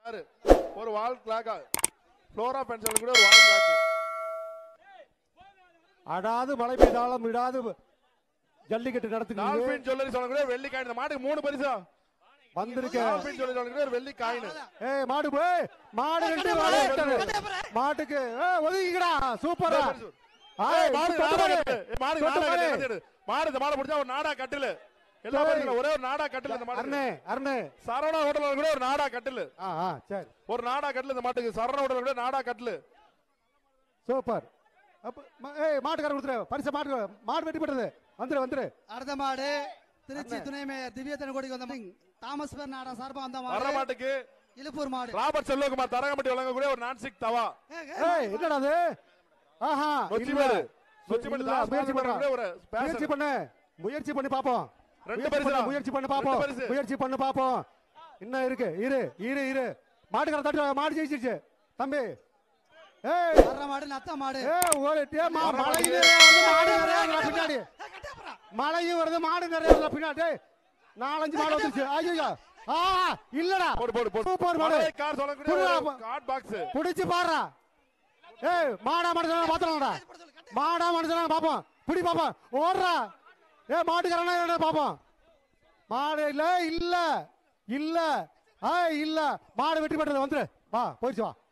பாரு. ஒரு wall clock Flora pencil கூட ஒரு வால் கிளாக் அடாது மழை பெய்தாலும் விடாது ஜல்லிக்கட்டு நடத்துக்கிறீங்க டால்பின் ஜுவல்லரி சொல்லக்கூடிய வெள்ளி காயின் இந்த மாட்டுக்கு மூணு பரிசா வந்திருக்க டால்பின் ஜுவல்லரி சொல்லக்கூடிய ஒரு வெள்ளி காயின் ஏய் மாடு போய் மாடு ரெண்டு விளையாட்டது மாட்டுக்கு ஏய் ஒதுங்கிக்கடா சூப்பரா ஏய், மாடு தொட்டு நாடா பாரு. கட்டு. ஏய், மாடு தொட்டு நாடா பாரு. கட்டு, கட்டு. மாடு இந்த மாடு பிடிச்சா ஒரு நாடா கட்டிலு எல்லா ஏய். பரிசுல ஒரே ஒரு நாடா கட்டில் இந்த மாடு அருணே அருணே சரவணா ஹோட்டல்ல கூட ஒரு நாடா கட்டிலு ஆ ஆ சரி ஒரு நாடா கட்டில் இந்த மாட்டுக்கு சரவணா ஹோட்டல்ல கூட நாடா கட்டிலு சூப்பர் அப்ப ம- ஏய் மாட்டுக்கார கொடுத்துரு பரிசு மாட்டு மாடு வெட்டி போட்டது வந்துரு வந்துரு அடுத்த மாடு திருச்சி துணை மேயர் திவ்யத்தன் கோடிக்கு வந்த மாடு. தாமஸ் பேர் நாடா சார்பா வந்த வர மாடு மாட்டுக்கு இழுப்பூர் மாடு ராபர்ட் செல்வகுமார் தரங்கம்பட்டி வழங்கக்கூடிய ஒரு நான்சிக் தவா ஏய் என்னடா அது ஆஹா நொச்சி இல்ல. மாடு நொச்சி மாடு இல்ல, தாஸ் முயற்சி மாடு பண்றா ஒரு முயற்சி பேசர் பண்ணு முயற்சி பண்ணி பாப்போம் ரெண்டு முயற்சி பரிசுடா. பண்ணு, முயற்சி பண்ணி பாப்போம் ரெண்டு பரிசு. முயற்சி பண்ணி பாப்போம் இன்னும் இருக்கு இரு இரு இரு மாட்டுக்கார தட்டு மாடு ஜெயிச்சிருச்சு தம்பி ஏய் வர்ற மாடு நத்த மாடு ஏய் ஒரு டே மா வர மழையும் மாட்டேங்குது. வருது, மாடு நிறைய வருதுடா பின்னாடி மழையும் வருது மாடு நிறைய வருதுடா பின்னாடி டேய், நாலஞ்சு மாடு வந்துருச்சு ஐயோ ஆ இல்லடா போடு போடு போடு சூப்பர் மாடு மலை கார் சொல்லக்கூடிய புடுடா, ஒரு பா. கார்ட் பாக்ஸ் புடிச்சு பாடுறா ஏய் மாடா மனுஷனா பாத்துறோம்டா மாடா மனுஷனா பாப்போம் பிடி பாப்போம் ஓடுறா ஏ மாட்டுக்காரனா பாப்போம் மாடு இல்ல இல்ல இல்ல ஆ இல்ல மாடு வெட்டி பண்றது வந்துரு வா போயிடுச்சு வா